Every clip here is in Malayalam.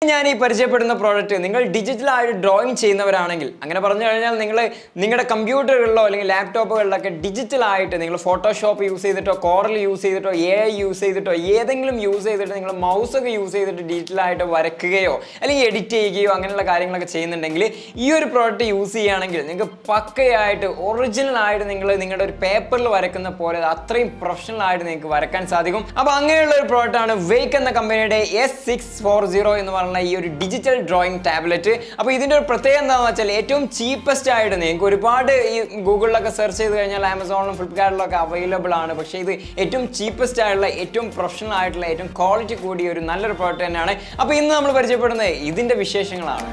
ഞാൻ ഈ പരിചയപ്പെടുന്ന പ്രോഡക്റ്റ് നിങ്ങൾ ഡിജിറ്റലായിട്ട് ഡ്രോയിങ് ചെയ്യുന്നവരാണെങ്കിൽ അങ്ങനെ പറഞ്ഞു കഴിഞ്ഞാൽ നിങ്ങൾ നിങ്ങളുടെ കമ്പ്യൂട്ടറുകളിലോ അല്ലെങ്കിൽ ലാപ്ടോപ്പുകളിലൊക്കെ ഡിജിറ്റലായിട്ട് നിങ്ങൾ ഫോട്ടോഷോപ്പ് യൂസ് ചെയ്തിട്ടോ കോറൽ യൂസ് ചെയ്തിട്ടോ എ ഐ യൂസ് ചെയ്തിട്ടോ ഏതെങ്കിലും യൂസ് ചെയ്തിട്ട് നിങ്ങൾ മൗസൊക്കെ യൂസ് ചെയ്തിട്ട് ഡിജിറ്റലായിട്ട് വരയ്ക്കുകയോ അല്ലെങ്കിൽ എഡിറ്റ് ചെയ്യുകയോ അങ്ങനെയുള്ള കാര്യങ്ങളൊക്കെ ചെയ്യുന്നുണ്ടെങ്കിൽ ഈ ഒരു പ്രോഡക്റ്റ് യൂസ് ചെയ്യുകയാണെങ്കിൽ നിങ്ങൾക്ക് പക്കയായിട്ട് ഒറിജിനൽ ആയിട്ട് നിങ്ങൾ നിങ്ങളുടെ ഒരു പേപ്പറിൽ വരയ്ക്കുന്ന പോലെ അത്രയും പ്രൊഫഷണൽ ആയിട്ട് നിങ്ങൾക്ക് വരയ്ക്കാൻ സാധിക്കും അപ്പോൾ അങ്ങനെയുള്ള ഒരു പ്രോഡക്റ്റ് ആണ് വേക്ക് എന്ന കമ്പനിയുടെ എസ് സിക്സ് ഫോർ സീറോ എന്ന് പറയുന്ന ഈ ഒരു ഡിജിറ്റൽ ഡ്രോയിങ് ടാബ്ലറ്റ് അപ്പോൾ ഇതിൻ്റെ ഒരു പ്രത്യേകത എന്താണെന്ന് വെച്ചാൽ ഏറ്റവും ചീപ്പസ്റ്റ് ആയിട്ട് നിങ്ങൾക്ക് ഒരുപാട് ഈ ഗൂഗിളിലൊക്കെ സെർച്ച് ചെയ്ത് കഴിഞ്ഞാൽ ആമസോണിലും ഫ്ലിപ്കാർട്ടിലൊക്കെ അവൈലബിൾ ആണ് പക്ഷേ ഇത് ഏറ്റവും ചീപ്പസ്റ്റ് ആയിട്ടുള്ള ഏറ്റവും പ്രൊഫഷണൽ ആയിട്ടുള്ള ഏറ്റവും ക്വാളിറ്റി കൂടിയ ഒരു നല്ലൊരു പ്രോഡക്റ്റ് തന്നെയാണ് അപ്പോൾ ഇന്ന് നമ്മൾ പരിചയപ്പെടുന്നത് ഇതിൻ്റെ വിശേഷങ്ങളാണ്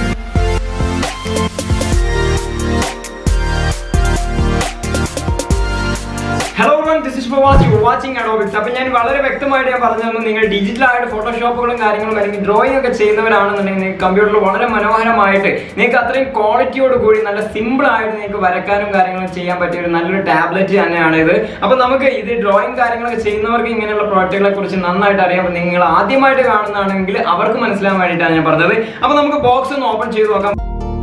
hello one this is for watching watching അഡോബിക്സ് അപ്പോൾ ഞാൻ വളരെ വ്യക്തമായിട്ട് ഞാൻ പറഞ്ഞു തന്നു നിങ്ങൾ ഡിജിറ്റലായിട്ട് ഫോട്ടോഷോപ്പുകളും കാര്യങ്ങളും അല്ലെങ്കിൽ ഡ്രോയിങ് ഒക്കെ ചെയ്യുന്നവരാണെന്നുണ്ടെങ്കിൽ നിങ്ങൾക്ക് കമ്പ്യൂട്ടറിൽ വളരെ മനോഹരമായിട്ട് നിങ്ങൾക്ക് അത്രയും ക്വാളിറ്റിയോട് കൂടി നല്ല സിമ്പിൾ ആയിട്ട് നിങ്ങൾക്ക് വരക്കാനും കാര്യങ്ങളും ചെയ്യാൻ പറ്റിയ ഒരു നല്ലൊരു ടാബ്ലറ്റ് തന്നെയാണ് ഇത് അപ്പോൾ നമുക്ക് ഇത് ഡ്രോയിങ് കാര്യങ്ങളൊക്കെ ചെയ്യുന്നവർക്ക് ഇങ്ങനെയുള്ള പ്രോഡക്റ്റുകളെ കുറിച്ച് നന്നായിട്ട് അറിയാം നിങ്ങൾ ആദ്യമായിട്ട് കാണുന്നതാണെങ്കിൽ അവർക്ക് മനസ്സിലാൻ വേണ്ടിയിട്ടാണ് ഞാൻ പറഞ്ഞത് അപ്പോൾ നമുക്ക് ബോക്സ് ഒന്ന് ഓപ്പൺ ചെയ്ത് നോക്കാം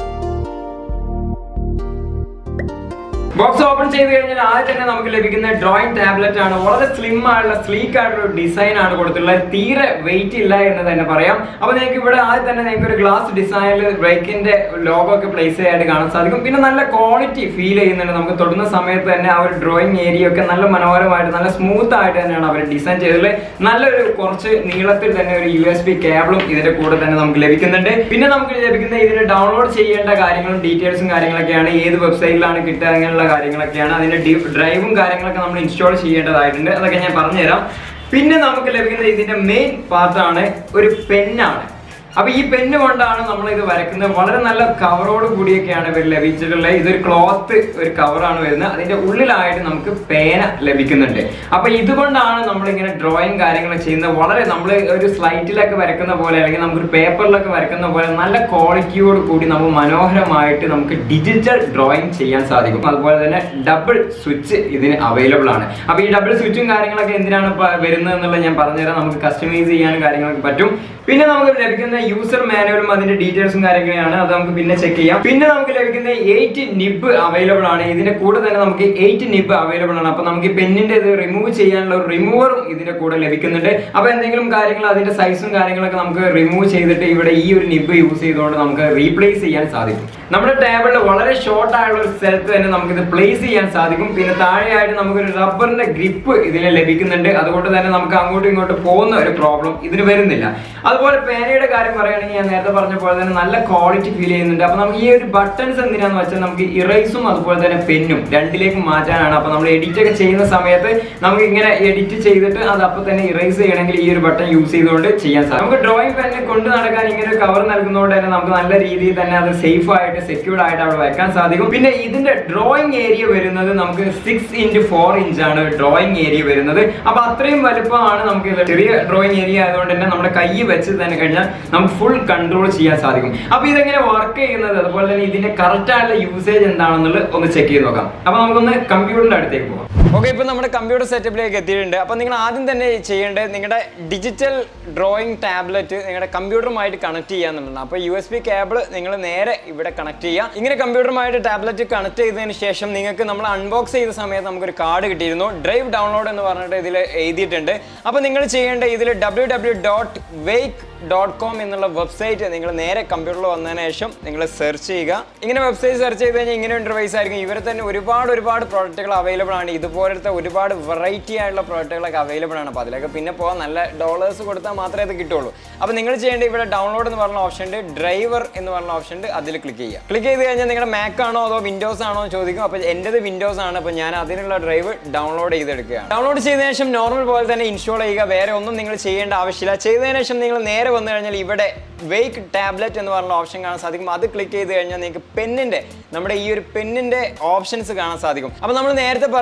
ബോക്സ് ഓപ്പൺ ചെയ്ത് കഴിഞ്ഞാൽ ആദ്യം തന്നെ നമുക്ക് ലഭിക്കുന്ന ഡ്രോയിങ് ടാബ്ലറ്റ് ആണ് വളരെ സ്ലിം ആയിട്ടുള്ള സ്ലീക്ക് ആയിട്ടുള്ള ഒരു ഡിസൈൻ ആണ് കൊടുത്തിട്ടുള്ളത് തീരെ വെയിറ്റ് ഇല്ല എന്ന് തന്നെ പറയാം അപ്പൊ നിങ്ങൾക്ക് ഇവിടെ ആദ്യം തന്നെ നിങ്ങൾക്ക് ഒരു ഗ്ലാസ് ഡിസൈനിൽ ബ്രേക്കിന്റെ ലോഗോ ഒക്കെ പ്ലേസ് ചെയ്യാനായിട്ട് കാണാൻ സാധിക്കും പിന്നെ നല്ല ക്വാളിറ്റി ഫീൽ ചെയ്യുന്നുണ്ട് നമുക്ക് തൊടുന്ന സമയത്ത് തന്നെ ആ ഒരു ഡ്രോയിങ് ഏരിയ ഒക്കെ നല്ല മനോഹരമായിട്ട് നല്ല സ്മൂത്ത് ആയിട്ട് തന്നെയാണ് അവർ ഡിസൈൻ ചെയ്തിട്ടുള്ളത് നല്ലൊരു കുറച്ച് നീളത്തിൽ തന്നെ ഒരു യു എസ് ബി കേബിളും ഇതിന്റെ കൂടെ തന്നെ നമുക്ക് ലഭിക്കുന്നുണ്ട് പിന്നെ നമുക്ക് ലഭിക്കുന്ന ഇതിന് ഡൗൺലോഡ് ചെയ്യേണ്ട കാര്യങ്ങളും ഡീറ്റെയിൽസും കാര്യങ്ങളൊക്കെയാണ് ഏത് വെബ്സൈറ്റിലാണ് കിട്ടുക അങ്ങനെയുള്ള കാര്യങ്ങളൊക്കെയാണ് അതിന്റെ ഡ്രൈവും കാര്യങ്ങളൊക്കെ നമ്മൾ ഇൻസ്റ്റാൾ ചെയ്യേണ്ടതായിട്ടുണ്ട് അതൊക്കെ ഞാൻ പറഞ്ഞുതരാം പിന്നെ നമുക്ക് ലഭിക്കുന്ന ഇതിന്റെ മെയിൻ പാർട്ടാണ് ഒരു പെന്നാണ് അപ്പൊ ഈ പെന്ന് കൊണ്ടാണ് നമ്മൾ ഇത് വരയ്ക്കുന്നത് വളരെ നല്ല കവറോട് കൂടിയൊക്കെയാണ് ഇവർ ലഭിച്ചിട്ടുള്ളത് ഇതൊരു ക്ലോത്ത് ഒരു കവറാണ് വരുന്നത് അതിന്റെ ഉള്ളിലായിട്ട് നമുക്ക് പേന ലഭിക്കുന്നുണ്ട് അപ്പൊ ഇതുകൊണ്ടാണ് നമ്മൾ ഇങ്ങനെ ഡ്രോയിങ് കാര്യങ്ങൾ ചെയ്യുന്നത് വളരെ നമ്മൾ ഒരു സ്ലൈറ്റിലൊക്കെ വരക്കുന്ന പോലെ അല്ലെങ്കിൽ നമുക്കൊരു പേപ്പറിലൊക്കെ വരക്കുന്ന പോലെ നല്ല ക്വാളിറ്റിയോട് കൂടി നമുക്ക് മനോഹരമായിട്ട് നമുക്ക് ഡിജിറ്റൽ ഡ്രോയിങ് ചെയ്യാൻ സാധിക്കും അതുപോലെ തന്നെ ഡബിൾ സ്വിച്ച് ഇതിന് അവൈലബിൾ ആണ് അപ്പൊ ഈ ഡബിൾ സ്വിച്ചും കാര്യങ്ങളൊക്കെ എന്തിനാണ് പ- വരുന്നത് എന്നുള്ളത് ഞാൻ പറഞ്ഞുതരാം നമുക്ക് കസ്റ്റമൈസ് ചെയ്യാനും കാര്യങ്ങളൊക്കെ പറ്റും പിന്നെ നമുക്ക് ലഭിക്കുന്ന യൂസർ മാനുവലും അതിന്റെ ഡീറ്റെയിൽസും കാര്യങ്ങളാണ് അത് നമുക്ക് പിന്നെ ചെക്ക് ചെയ്യാം പിന്നെ നമുക്ക് ലഭിക്കുന്ന എയ്റ്റ് നിബ് അവൈലബിൾ ആണ് ഇതിന്റെ കൂടെ തന്നെ നമുക്ക് എയ്റ്റ് നിബ് അവൈലബിൾ ആണ് അപ്പൊ നമുക്ക് പെന്നിന്റെ ഇത് റിമൂവ് ചെയ്യാനുള്ള ഒരു റിമൂവറും ഇതിന്റെ കൂടെ ലഭിക്കുന്നുണ്ട് അപ്പൊ എന്തെങ്കിലും കാര്യങ്ങൾ അതിന്റെ സൈസും കാര്യങ്ങളൊക്കെ നമുക്ക് റിമൂവ് ചെയ്തിട്ട് ഇവിടെ ഈ ഒരു നിബ് യൂസ് ചെയ്തുകൊണ്ട് നമുക്ക് റീപ്ലേസ് ചെയ്യാൻ സാധിക്കും നമ്മുടെ ടേബിളിൽ വളരെ ഷോർട്ട് ആയുള്ള ഒരു സ്ഥലത്ത് തന്നെ നമുക്ക് ഇത് പ്ലേസ് ചെയ്യാൻ സാധിക്കും പിന്നെ താഴെയായിട്ട് നമുക്കൊരു റബ്ബറിന്റെ ഗ്രിപ്പ് ഇതിൽ ലഭിക്കുന്നുണ്ട് അതുകൊണ്ട് തന്നെ നമുക്ക് അങ്ങോട്ടും ഇങ്ങോട്ടും പോകുന്ന ഒരു പ്രോബ്ലം ഇതിന് വരുന്നില്ല അതുപോലെ പേനയുടെ കാര്യം പറയുകയാണെങ്കിൽ ഞാൻ നേരത്തെ പറഞ്ഞ പോലെ തന്നെ നല്ല ക്വാളിറ്റി ഫീൽ ചെയ്യുന്നുണ്ട് അപ്പൊ നമുക്ക് ഈ ഒരു ബട്ടൺസ് എന്തിനാന്ന് വെച്ചാൽ നമുക്ക് ഇറേസും അതുപോലെ തന്നെ പെന്നും രണ്ടിലേക്കും മാറ്റാനാണ് അപ്പൊ നമ്മൾ എഡിറ്റ് ഒക്കെ ചെയ്യുന്ന സമയത്ത് നമുക്ക് ഇങ്ങനെ എഡിറ്റ് ചെയ്തിട്ട് അത് അപ്പൊ തന്നെ ഇറേസ് ചെയ്യണമെങ്കിൽ ഈ ഒരു ബട്ടൺ യൂസ് ചെയ്തുകൊണ്ട് ചെയ്യാൻ സാധിക്കും നമുക്ക് ഡ്രോയിങ് പെന്നെ കൊണ്ട് നടക്കാൻ ഇങ്ങനെ ഒരു കവർ നൽകുന്നതുകൊണ്ട് തന്നെ നമുക്ക് നല്ല രീതിയിൽ തന്നെ അത് സേഫ് ആയിട്ട് സെക്യൂർഡ് ആയിട്ട് അവിടെ വെക്കാൻ സാധിക്കും പിന്നെ ഇതിന്റെ ഡ്രോയിങ് ഏരിയ വരുന്നത് നമുക്ക് സിക്സ് ഇൻറ്റു ഫോർ ഇഞ്ച് ആണ് ഡ്രോയിങ് ഏരിയ വരുന്നത് അപ്പൊ അത്രയും വലുപ്പമാണ് നമുക്ക് ഇത് ചെറിയ ഡ്രോയിങ് ഏരിയ ആയതുകൊണ്ട് തന്നെ നമ്മുടെ കൈ വെച്ച് തന്നെ കഴിഞ്ഞാൽ നമുക്ക് ഫുൾ കൺട്രോൾ ചെയ്യാൻ സാധിക്കും അപ്പൊ ഇതെങ്ങനെ വർക്ക് ചെയ്യുന്നത് അതുപോലെ തന്നെ ഇതിന്റെ കറക്റ്റ് ആയിട്ടുള്ള യൂസേജ് എന്താണെന്നുള്ളത് ഒന്ന് ചെക്ക് ചെയ്ത് നോക്കാം അപ്പൊ നമുക്കൊന്ന് കമ്പ്യൂട്ടറിന്റെ അടുത്തേക്ക് പോകാം ഓക്കെ ഇപ്പൊ നമ്മുടെ കമ്പ്യൂട്ടർ സെറ്റപ്പിലേക്ക് എത്തിയിട്ടുണ്ട് അപ്പൊ നിങ്ങൾ ആദ്യം തന്നെ ചെയ്യേണ്ടത് നിങ്ങളുടെ ഡിജിറ്റൽ ഡ്രോയിങ് ടാബ്ലറ്റ് നിങ്ങളുടെ കമ്പ്യൂട്ടറുമായിട്ട് കണക്ട് ചെയ്യാന്നുള്ളതാണ് അപ്പോൾ യു എസ് ബി കേബിൾ നിങ്ങൾ നേരെ ഇവിടെ കണക്ട് ചെയ്യുക ഇങ്ങനെ കമ്പ്യൂട്ടറുമായിട്ട് ടാബ്ലറ്റ് കണക്ട് ചെയ്തതിന് ശേഷം നിങ്ങൾക്ക് നമ്മൾ അൺബോക്സ് ചെയ്ത സമയത്ത് നമുക്കൊരു കാർഡ് കിട്ടിയിരുന്നു ഡ്രൈവ് ഡൗൺലോഡ് എന്ന് പറഞ്ഞിട്ട് ഇതിൽ എഴുതിയിട്ടുണ്ട് അപ്പോൾ നിങ്ങൾ ചെയ്യേണ്ട ഇതിൽ W W dot wake dot com എന്നുള്ള വെബ്സൈറ്റ് നിങ്ങൾ നേരെ കമ്പ്യൂട്ടറിൽ വന്നതിന് ശേഷം നിങ്ങൾ സെർച്ച് ചെയ്യുക ഇങ്ങനെ വെബ്സൈറ്റ് സെർച്ച് ചെയ്ത് കഴിഞ്ഞാൽ ഇങ്ങനെ ഇന്റർവൈസ് ആയിരിക്കും ഇവർ തന്നെ ഒരുപാട് ഒരുപാട് പ്രോഡക്റ്റുകൾ അവൈലബിൾ ആണ് ഇതുപോലത്തെ ഒരുപാട് വെറൈറ്റി ആയിട്ടുള്ള പ്രോഡക്റ്റുകളൊക്കെ അവൈലബിൾ ആണ് അപ്പോൾ അതിലൊക്കെ പിന്നെ പോകാൻ നല്ല ഡോളേഴ്സ് കൊടുത്താൽ മാത്രമേ അത് കിട്ടുള്ളൂ അപ്പോൾ നിങ്ങൾ ചെയ്യേണ്ട ഇവിടെ ഡൗൺലോഡ് എന്ന് പറഞ്ഞ ഓപ്ഷൻ ഉണ്ട് ഡ്രൈവർ എന്ന് പറഞ്ഞ ഓപ്ഷൻ ഉണ്ട് അതിൽ ക്ലിക്ക് ചെയ്യുക ക്ലിക്ക് ചെയ്ത് കഴിഞ്ഞാൽ നിങ്ങളുടെ മാക് ആണോ അതോ വിൻഡോസ് ആണോ എന്ന് ചോദിക്കും അപ്പോൾ എൻ്റെത് വിൻഡോസ് ആണ് അപ്പോൾ ഞാൻ അതിനുള്ള ഡ്രൈവ് ഡൗൺലോഡ് ചെയ്തെടുക്കുകയാണ് ഡൗൺലോഡ് ചെയ്തതിനു ശേഷം നോർമൽ പോലെ തന്നെ ഇൻസ്റ്റാൾ ചെയ്യുക വേറെ ഒന്നും നിങ്ങൾ ചെയ്യേണ്ട ആവശ്യമില്ല ചെയ്തതിനു ശേഷം നിങ്ങൾ നേരെ വന്നു കഴിഞ്ഞാൽ ഇവിടെ വെയ്ക്ക് ടാബ്ലറ്റ് എന്ന് പറഞ്ഞ ഓപ്ഷൻ കാണാൻ സാധിക്കും അത് ക്ലിക്ക് ചെയ്ത് കഴിഞ്ഞാൽ നിങ്ങൾക്ക് പെന്നിന്റെ നമ്മുടെ ഈ ഒരു പെന്നിന്റെ ഓപ്ഷൻസ് കാണാൻ സാധിക്കും അപ്പോൾ നമ്മൾ നേരത്തെ പറഞ്ഞിരുന്നു ഇതിന്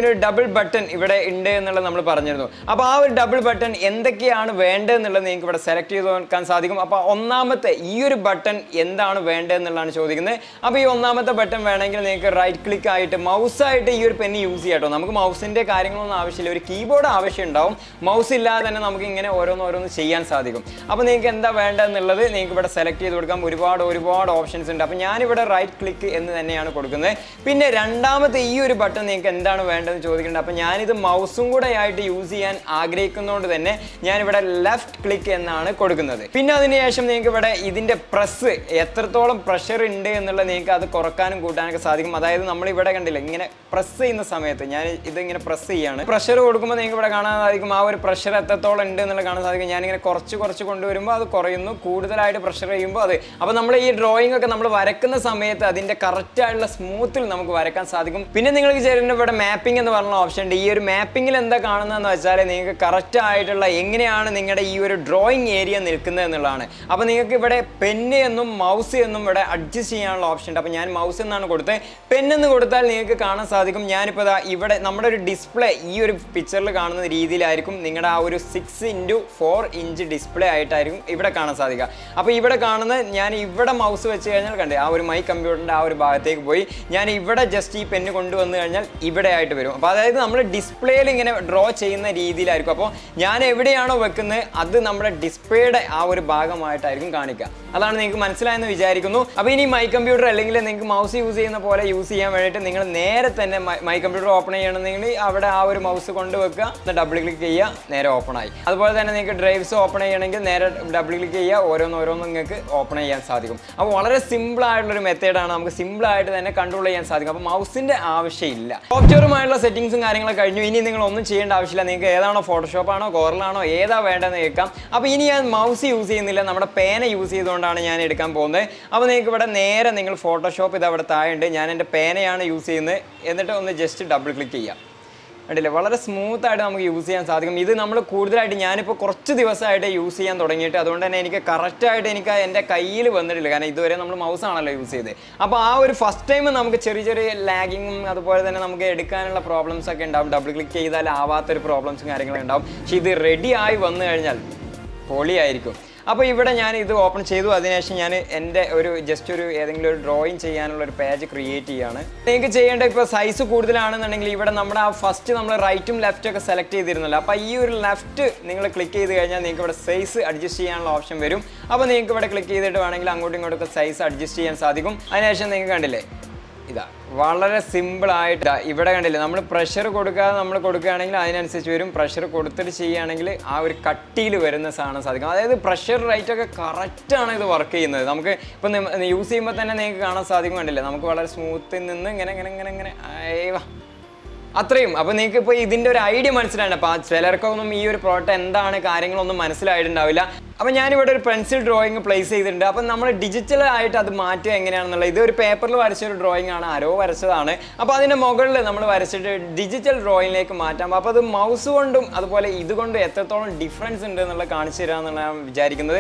ഇതിനൊരു ഡബിൾ ബട്ടൺ ഇവിടെ ഉണ്ട് എന്നുള്ളത് നമ്മൾ പറഞ്ഞിരുന്നു അപ്പോൾ ആ ഒരു ഡബിൾ ബട്ടൺ എന്തൊക്കെയാണ് വേണ്ടതെന്നുള്ളത് നിങ്ങൾക്ക് ഇവിടെ സെലക്ട് ചെയ്ത് നോക്കാൻ സാധിക്കും അപ്പോൾ ഒന്നാമത്തെ ഈ ഒരു ബട്ടൺ എന്താണ് വേണ്ടതെന്നുള്ളതാണ് ചോദിക്കുന്നത് അപ്പോൾ ഈ ഒന്നാമത്തെ ബട്ടൺ വേണമെങ്കിൽ നിങ്ങൾക്ക് റൈറ്റ് ക്ലിക്ക് ആയിട്ട് മൗസായിട്ട് ഈ ഒരു പെന്ന് യൂസ് ചെയ്യാം കേട്ടോ നമുക്ക് മൗസിൻ്റെ കാര്യങ്ങളൊന്നും ആവശ്യമില്ല ഒരു കീബോർഡ് ആവശ്യം ഉണ്ടാവും മൗസ് ഇല്ലാതെ തന്നെ നമുക്ക് ഇങ്ങനെ ഓരോന്ന് ഓരോന്ന് ചെയ്യാൻ സാധിക്കും അപ്പോൾ നിങ്ങൾക്ക് എന്താ വേണ്ടതെന്നുള്ളത് നിങ്ങൾക്ക് ഇവിടെ സെലക്ട് ചെയ്ത് കൊടുക്കാം ഒരുപാട് ഒരുപാട് ഓപ്ഷൻസ് ഉണ്ട് അപ്പോൾ ഞാനിവിടെ റൈറ്റ് ക്ലിക്ക് എന്ന് തന്നെയാണ് കൊടുക്കുന്നത് പിന്നെ രണ്ടാമത്തെ ഈ ഒരു ബട്ടൺ നിങ്ങൾക്ക് എന്താണ് വേണ്ടതെന്ന് ചോദിക്കുന്നുണ്ട് അപ്പോൾ ഞാനിത് മൗസും കൂടെ ആയിട്ട് യൂസ് ചെയ്യാൻ ആഗ്രഹിക്കുന്നതുകൊണ്ട് തന്നെ ഞാനിവിടെ ലെഫ്റ്റ് ക്ലിക്ക് എന്നാണ് കൊടുക്കുന്നത് പിന്നെ അതിനുശേഷം നിങ്ങൾക്ക് ഇവിടെ ഇതിൻ്റെ പ്രസ് എത്രത്തോളം പ്രഷർ ഉണ്ട് എന്നുള്ളത് നിങ്ങൾക്ക് അത് കുറക്കാനും കൂട്ടാനൊക്കെ സാധിക്കും അതായത് നമ്മൾ ഇവിടെ കണ്ടില്ല ഇങ്ങനെ പ്രസ് ചെയ്യുന്ന സമയത്ത് ഞാൻ ഇത് ഇങ്ങനെ പ്രസ് ചെയ്യാണ് പ്രഷർ കൊടുക്കുമ്പോൾ നിങ്ങൾക്ക് ഇവിടെ കാണാൻ സാധിക്കും ആ ഒരു പ്രഷർ എത്രത്തോളം ഉണ്ട് എന്നുള്ളത് കാണാൻ സാധിക്കും ഞാനിങ്ങനെ കുറച്ച് കുറച്ച് കൊണ്ടുവരുമ്പോൾ അത് കുറയുന്നു കൂടുതലായിട്ട് പ്രഷർ ചെയ്യുമ്പോൾ അത് അപ്പോൾ നമ്മൾ ഈ ഡ്രോയിങ് ഒക്കെ നമ്മൾ വരക്കുന്ന സമയത്ത് അതിൻ്റെ കറക്റ്റ് ആയിട്ടുള്ള സ്മൂത്തിൽ നമുക്ക് വരക്കാൻ സാധിക്കും പിന്നെ നിങ്ങൾക്ക് ചേരുന്ന ഇവിടെ മാപ്പിംഗ് എന്ന് പറഞ്ഞ ഓപ്ഷൻ ഉണ്ട് ഈ ഒരു മാപ്പിങ്ങിൽ എന്താ കാണുന്നതെന്ന് വെച്ചാൽ നിങ്ങൾക്ക് കറക്റ്റ് ആയിട്ടുള്ള എങ്ങനെയാണ് നിങ്ങളുടെ ഈ ഒരു ഡ്രോയിങ് ഏരിയ നിൽക്കുന്നത് എന്നുള്ളതാണ് അപ്പോൾ നിങ്ങൾക്ക് ഇവിടെ പെന്ന് എന്നും മൗസ് എന്നും ഇവിടെ അഡ്ജസ്റ്റ് ചെയ്യാനുള്ള ഓപ്ഷൻ ഉണ്ട് അപ്പോൾ ഞാൻ മൗസ് എന്നാണ് കൊടുത്തത് പെന്നെന്ന് കൊടുത്താൽ നിങ്ങൾക്ക് കാണാൻ സാധിക്കും ഞാനിപ്പോൾ ദാ ഇവിടെ നമ്മുടെ ഒരു ഡിസ്പ്ലേ ഈ ഒരു പിക്ചറിൽ കാണുന്ന രീതിയിലായിരിക്കും നിങ്ങളുടെ ആ ഒരു six into four inch display ആയിട്ടായിരിക്കും ഇവിടെ കാണാൻ സാധിക്കുക അപ്പോൾ ഇവിടെ കാണുന്ന ഞാൻ ഇവിടെ മൗസ് വെച്ച് കഴിഞ്ഞാൽ കണ്ടേ ആ ഒരു മൈ കമ്പ്യൂട്ടറിൻ്റെ ആ ഒരു ഭാഗത്തേക്ക് പോയി ഞാൻ ഇവിടെ ജസ്റ്റ് ഈ പെന്ന് കൊണ്ടുവന്നു കഴിഞ്ഞാൽ ഇവിടെ ആയിട്ട് വരും അപ്പോൾ അതായത് നമ്മൾ ഡിസ്പ്ലേയിൽ ഇങ്ങനെ ഡ്രോ ചെയ്യുന്ന രീതിയിലായിരിക്കും അപ്പോൾ ഞാൻ എവിടെയാണോ വെക്കുന്നത് അത് നമ്മുടെ ഡിസ്പ്ലേയുടെ ആ ഒരു ഭാഗമായിട്ടായിരിക്കും കാണിക്കുക അതാണ് നിങ്ങൾക്ക് മനസ്സിലായെന്ന് വിചാരിക്കുന്നു അപ്പോൾ ഇനി മൈ കമ്പ്യൂട്ടർ അല്ലെങ്കിൽ നിങ്ങൾക്ക് മൗസ് യൂസ് ചെയ്യുന്ന പോലെ യൂസ് ചെയ്യാൻ വേണ്ടിയിട്ട് നിങ്ങൾ നേരെ തന്നെ മൈ കമ്പ്യൂട്ടർ ഓപ്പൺ ചെയ്യണമെന്നെങ്കിൽ അവിടെ ആ ഒരു മൗസ് കൊണ്ടുവെക്കുക ഡബിൾ ക്ലിക്ക് ചെയ്യുക നേരെ ഓപ്പൺ ആയി അതുപോലെ തന്നെ നിങ്ങൾക്ക് ഡ്രൈവ്സ് ഓപ്പൺ ചെയ്യണമെങ്കിൽ നേരെ ഡബിൾ ക്ലിക്ക് ചെയ്യുക ഓരോന്ന് ഓരോന്ന് നിങ്ങൾക്ക് ഓപ്പൺ ചെയ്യാൻ സാധിക്കും അപ്പോൾ വളരെ സിമ്പിൾ ആയിട്ടുള്ള ഒരു മെത്തേഡാണ് നമുക്ക് സിമ്പിൾ ആയിട്ട് തന്നെ കൺട്രോൾ ചെയ്യാൻ സാധിക്കും അപ്പോൾ മൗസിന്റെ ആവശ്യമില്ല സോഫ്റ്റ്വെയറുമായുള്ള സെറ്റിംഗ്സും കാര്യങ്ങളൊക്കെ കഴിഞ്ഞു ഇനി നിങ്ങൾ ഒന്നും ചെയ്യേണ്ട ആവശ്യമില്ല നിങ്ങൾക്ക് ഏതാണോ ഫോട്ടോഷോപ്പ് ആണോ കോറിലാണോ ഏതാ വേണ്ടതെന്ന് കേൾക്കാം അപ്പോൾ ഇനി ഞാൻ മൗസ് യൂസ് ചെയ്യുന്നില്ല നമ്മുടെ പേന യൂസ് ചെയ്തുകൊണ്ടാണ് ഞാൻ എടുക്കാൻ പോകുന്നത് അപ്പോൾ നിങ്ങൾക്ക് ഇവിടെ നേരെ നിങ്ങൾ ഫോട്ടോഷോപ്പ് ഇത് അവിടെ താഴെ ഉണ്ട് ഞാൻ എൻ്റെ പേനയാണ് യൂസ് ചെയ്യുന്നത് എന്നിട്ട് ഒന്ന് ജസ്റ്റ് ഡബിൾ ക്ലിക്ക് ചെയ്യാം കണ്ടില്ലേ വളരെ സ്മൂത്ത് ആയിട്ട് നമുക്ക് യൂസ് ചെയ്യാൻ സാധിക്കും ഇത് നമ്മൾ കൂടുതലായിട്ട് ഞാനിപ്പോൾ കുറച്ച് ദിവസമായിട്ട് യൂസ് ചെയ്യാൻ തുടങ്ങിയിട്ട് അതുകൊണ്ട് തന്നെ എനിക്ക് കറക്റ്റായിട്ട് എനിക്ക് എൻ്റെ കയ്യിൽ വന്നിട്ടില്ല കാരണം ഇതുവരെ നമ്മൾ മൗസ് ആണല്ലോ യൂസ് ചെയ്തത് അപ്പോൾ ആ ഒരു ഫസ്റ്റ് ടൈം നമുക്ക് ചെറിയ ചെറിയ ലാഗിങ്ങും അതുപോലെ തന്നെ നമുക്ക് എടുക്കാനുള്ള പ്രോബ്ലംസ് ഒക്കെ ഉണ്ടാവും ഡബിൾ ക്ലിക്ക് ചെയ്താൽ ആവാത്തൊരു പ്രോബ്ലംസും കാര്യങ്ങളും ഉണ്ടാവും പക്ഷേ ഇത് റെഡി ആയി വന്നു കഴിഞ്ഞാൽ പൊളിയായിരിക്കും അപ്പോൾ ഇവിടെ ഞാൻ ഇത് ഓപ്പൺ ചെയ്തു അതിനുശേഷം ഞാൻ എൻ്റെ ഒരു ജസ്റ്റ് ഒരു ഏതെങ്കിലും ഒരു ഡ്രോയിങ് ചെയ്യാനുള്ള ഒരു പേജ് ക്രിയേറ്റ് ചെയ്യാണ് നിങ്ങൾക്ക് ചെയ്യേണ്ട ഇപ്പോൾ സൈസ് കൂടുതലാണെന്നുണ്ടെങ്കിൽ ഇവിടെ നമ്മുടെ ആ ഫസ്റ്റ് നമ്മൾ റൈറ്റും ലെഫ്റ്റും ഒക്കെ സെലക്ട് ചെയ്തിരുന്നല്ലോ അപ്പോൾ ഈ ഒരു ലെഫ്റ്റ് നിങ്ങൾ ക്ലിക്ക് ചെയ്ത് കഴിഞ്ഞാൽ നിങ്ങൾക്ക് ഇവിടെ സൈസ് അഡ്ജസ്റ്റ് ചെയ്യാനുള്ള ഓപ്ഷൻ വരും അപ്പോൾ നിങ്ങൾക്ക് ഇവിടെ ക്ലിക്ക് ചെയ്തിട്ട് വേണമെങ്കിൽ അങ്ങോട്ടും ഇങ്ങോട്ടൊക്കെ സൈസ് അഡ്ജസ്റ്റ് ചെയ്യാൻ സാധിക്കും അതിനുശേഷം നിങ്ങൾക്ക് കണ്ടില്ലേ ഇതാ വളരെ സിമ്പിൾ ആയിട്ട് ദാ ഇവിടെ കണ്ടില്ലേ നമ്മൾ പ്രഷർ കൊടുക്കാതെ നമ്മൾ കൊടുക്കുകയാണെങ്കിൽ അതിനനുസരിച്ച് വരും പ്രഷർ കൊടുത്തിട്ട് ചെയ്യുകയാണെങ്കിൽ ആ ഒരു കട്ടിയിൽ വരുന്ന സാധനം സാധിക്കും അതായത് പ്രഷർ റേറ്റ് ഒക്കെ കറക്റ്റാണ് ഇത് വർക്ക് ചെയ്യുന്നത് നമുക്ക് ഇപ്പം യൂസ് ചെയ്യുമ്പോൾ തന്നെ നിങ്ങൾക്ക് കാണാൻ സാധിക്കും കണ്ടില്ലേ നമുക്ക് വളരെ സ്മൂത്തിൽ നിന്ന് ഇങ്ങനെ ഇങ്ങനെ ഇങ്ങനെ ഇങ്ങനെ അയവാ അത്രയും അപ്പോൾ നിങ്ങൾക്ക് ഇപ്പോൾ ഇതിൻ്റെ ഒരു ഐഡിയ മനസ്സിലായിട്ട് അപ്പോൾ ചിലർക്കൊന്നും ഈ ഒരു പ്രോഡക്റ്റ് എന്താണ് കാര്യങ്ങളൊന്നും മനസ്സിലായിട്ടുണ്ടാവില്ല അപ്പോൾ ഞാനിവിടെ ഒരു പെൻസിൽ ഡ്രോയിങ് പ്ലേസ് ചെയ്തിട്ടുണ്ട് അപ്പം നമ്മൾ ഡിജിറ്റൽ ആയിട്ട് അത് മാറ്റുക എങ്ങനെയാണെന്നുള്ളത് ഇത് ഒരു പേപ്പറിൽ വരച്ച ഒരു ഡ്രോയിങ് ആണ് ആരോ വരച്ചതാണ് അപ്പോൾ അതിൻ്റെ മുകളിൽ നമ്മൾ വരച്ചിട്ട് ഡിജിറ്റൽ ഡ്രോയിങ്ങിലേക്ക് മാറ്റാം അപ്പോൾ അത് മൗസ് കൊണ്ടും അതുപോലെ ഇതുകൊണ്ടും എത്രത്തോളം ഡിഫറൻസ് ഉണ്ട് എന്നുള്ളത് കാണിച്ചു തരാമെന്നാണ് ഞാൻ വിചാരിക്കുന്നത്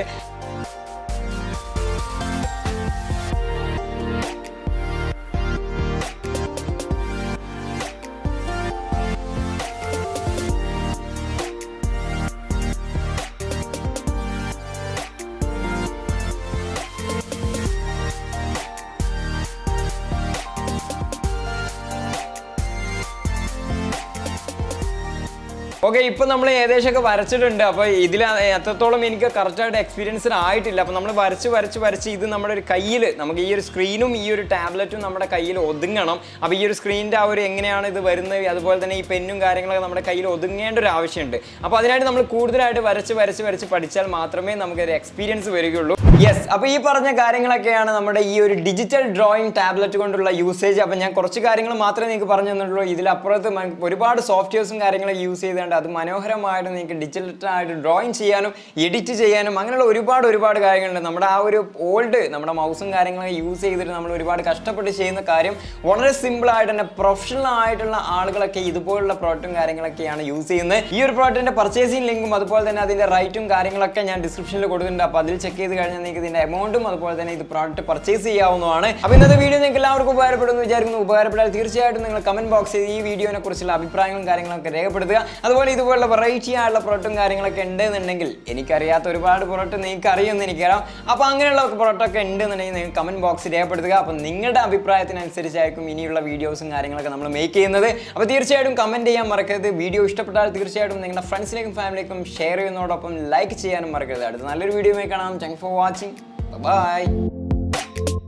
ഓക്കെ ഇപ്പൊ നമ്മൾ ഏകദേശമൊക്കെ വരച്ചിട്ടുണ്ട് അപ്പോൾ ഇതിൽ എത്രത്തോളം എനിക്ക് കറക്റ്റായിട്ട് എക്സ്പീരിയൻസ് ആയിട്ടില്ല അപ്പോൾ നമ്മൾ വരച്ച് വരച്ച് വരച്ച് ഇത് നമ്മുടെ ഒരു കയ്യിൽ നമുക്ക് ഈ ഒരു സ്ക്രീനും ഈ ഒരു ടാബ്ലറ്റും നമ്മുടെ കയ്യിൽ ഒതുങ്ങണം അപ്പോൾ ഈ ഒരു സ്ക്രീനിൻ്റെ ആ ഒരു എങ്ങനെയാണ് ഇത് വരുന്നത് അതുപോലെ തന്നെ ഈ പെന്നും കാര്യങ്ങളൊക്കെ നമ്മുടെ കയ്യിൽ ഒതുങ്ങേണ്ട ഒരു ആവശ്യമുണ്ട് അപ്പോൾ അതിനായിട്ട് നമ്മൾ കൂടുതലായിട്ട് വരച്ച് വരച്ച് വരച്ച് പഠിച്ചാൽ മാത്രമേ നമുക്ക് ഒരു എക്സ്പീരിയൻസ് വരികയുള്ളൂ യെസ് അപ്പോൾ ഈ പറഞ്ഞ കാര്യങ്ങളൊക്കെയാണ് നമ്മുടെ ഈ ഒരു ഡിജിറ്റൽ ഡ്രോയിങ് ടാബ്ലറ്റ് കൊണ്ടുള്ള യൂസേജ് അപ്പോൾ ഞാൻ കുറച്ച് കാര്യങ്ങൾ മാത്രമേ നിങ്ങൾക്ക് പറഞ്ഞു തന്നിട്ടുള്ളൂ ഇതിലപ്പുറത്ത് മ- ഒരുപാട് സോഫ്റ്റ്വെയർസും കാര്യങ്ങളൊക്കെ യൂസ് ചെയ്തുകൊണ്ട് ആയിട്ട് അത് മനോഹരമായിട്ട് നിങ്ങൾക്ക് ഡിജിറ്റലായിട്ട് ഡ്രോയിങ് ചെയ്യാനും എഡിറ്റ് ചെയ്യാനും അങ്ങനെയുള്ള ഒരുപാട് ഒരുപാട് കാര്യങ്ങളുണ്ട് നമ്മുടെ ആ ഒരു ഓൾഡ് നമ്മുടെ മൗസും കാര്യങ്ങളൊക്കെ യൂസ് ചെയ്തിട്ട് നമ്മൾ ഒരുപാട് കഷ്ടപ്പെട്ട് ചെയ്യുന്ന കാര്യം വളരെ സിമ്പിൾ ആയിട്ട് തന്നെ പ്രൊഫഷണൽ ആയിട്ടുള്ള ആളുകളൊക്കെ ഇതുപോലുള്ള പ്രോഡക്റ്റും കാര്യങ്ങളൊക്കെയാണ് യൂസ് ചെയ്യുന്നത് ഈ ഒരു പ്രോഡക്റ്റിന്റെ പർച്ചേസിംഗ് ലിങ്കും അതുപോലെ തന്നെ അതിന്റെ റൈറ്റും കാര്യങ്ങളൊക്കെ ഞാൻ ഡിസ്ക്രിപ്ഷനിൽ കൊടുക്കുന്നുണ്ട് അപ്പോൾ അതിൽ ചെക്ക് ചെയ്ത് കഴിഞ്ഞാൽ നിങ്ങൾക്ക് ഇതിന്റെ എമൗണ്ടും അതുപോലെ തന്നെ ഇത് പ്രോഡക്റ്റ് പർച്ചേസ് ചെയ്യാവുന്നതാണ് അപ്പോൾ ഇന്നത്തെ വീഡിയോ നിങ്ങൾക്ക് എല്ലാവർക്കും ഉപകാരപ്പെടുന്നു വിചാരിക്കുന്നു ഉപകാരപ്പെട്ടാൽ തീർച്ചയായിട്ടും നിങ്ങൾ കമന്റ് ബോക്സിൽ ഈ വീഡിയോനെ കുറിച്ചുള്ള അഭിപ്രായങ്ങളും കാര്യങ്ങളൊക്കെ രേഖപ്പെടുത്തുക അതുപോലെ ഇതുപോലുള്ള വെറൈറ്റി ആയിട്ടുള്ള പ്രോഡക്റ്റും കാര്യങ്ങളൊക്കെ ഉണ്ടെന്നുണ്ടെങ്കിൽ എനിക്കറിയാത്ത ഒരുപാട് പ്രോഡക്റ്റ് നിങ്ങൾക്ക് അറിയുമെന്ന് എനിക്കറിയാം അപ്പോൾ അങ്ങനെയുള്ള പ്രോഡക്റ്റ് ഒക്കെ ഉണ്ടെന്നുണ്ടെങ്കിൽ നിങ്ങൾ കമന്റ് ബോക്സിൽ രേഖപ്പെടുത്തുക അപ്പോൾ നിങ്ങളുടെ അഭിപ്രായത്തിനനുസരിച്ചായിരിക്കും ഇനിയുള്ള വീഡിയോസും കാര്യങ്ങളൊക്കെ നമ്മൾ മേക്ക് ചെയ്യുന്നത് അപ്പോൾ തീർച്ചയായിട്ടും കമന്റ് ചെയ്യാൻ മറക്കരുത് വീഡിയോ ഇഷ്ടപ്പെട്ടാൽ തീർച്ചയായിട്ടും നിങ്ങളുടെ ഫ്രണ്ട്സിലേക്കും ഫാമിലിക്കും ഷെയർ ചെയ്യുന്നതോടൊപ്പം ലൈക്ക് ചെയ്യാനും മറക്കരുത് അടുത്ത നല്ലൊരു വീഡിയോ കാണാം താങ്ക് ഫോർ വാച്ചിങ് ബൈ